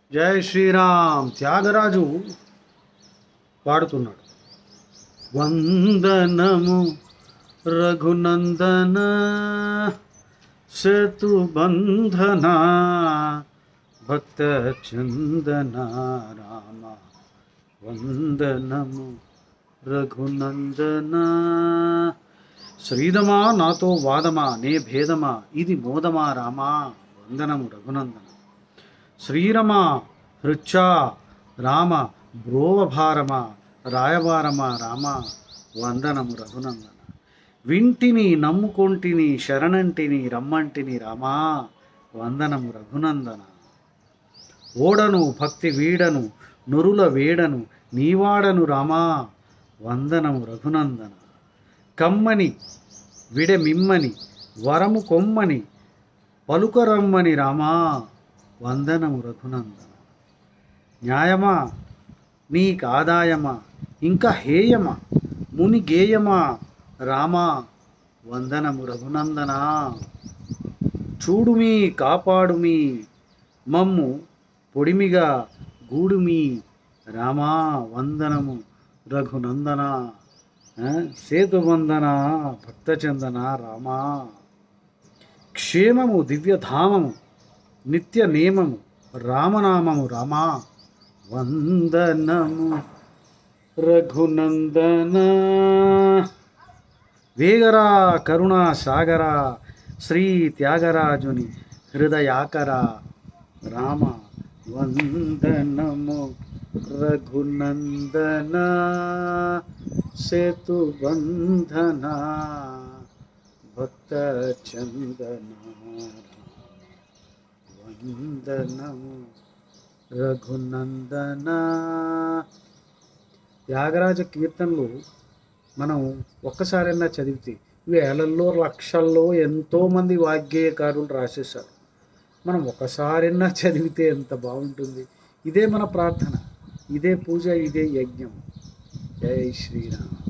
జై శ్రీరామ్ త్యాగరాజు పాడుతున్నాడు వందనము రఘునందన సేతుబంధన భక్త చందన రామ వందనము రఘునందన శ్రీదమా నాతో వాదమా నే భేదమా ఇది మోదమా రామా వందనము రఘునందన శ్రీరమా హృచ్చా రామ బ్రోవభారమా రాయబారమా రామ వందనము రఘునందన వింటిని నమ్ముకొంటిని శరణంటిని రమ్మంటిని రామా వందనము రఘునందన ఓడను భక్తి వీడను నురుల వేడను నీవాడను రామా వందనము రఘునందన కమ్మని విడమిమ్మని వరము కొమ్మని పలుకరమ్మని రామా వందనము రఘునందన న్యాయమా నీకు ఆదాయమా ఇంకా హేయమా ముని గేయమా రామా వందనము రఘునందన చూడుమి కాపాడుమి మమ్ము పొడిమిగా గూడుమి రామా వందనము రఘునందన ఆ, సేతువందన భక్తచందన రామా క్షేమము దివ్యధామము నిత్య నేమము రామనామము రామా వందనము రఘునందన వేగరా కరుణా సాగరా శ్రీ త్యాగరాజుని హృదయాకర రామ వందనము రఘునందన సేతుబంధన భక్త చందన వందనము రఘునందన త్యాగరాజ కీర్తనలు మనం ఒక్కసారైనా చదివితే వేలల్లో లక్షల్లో ఎంతోమంది వాగ్గేయకారులు రాసేశారు మనం ఒకసారైనా చదివితే ఎంత బాగుంటుంది ఇదే మన ప్రార్థన ఇదే పూజ ఇదే యజ్ఞం జై శ్రీరామ్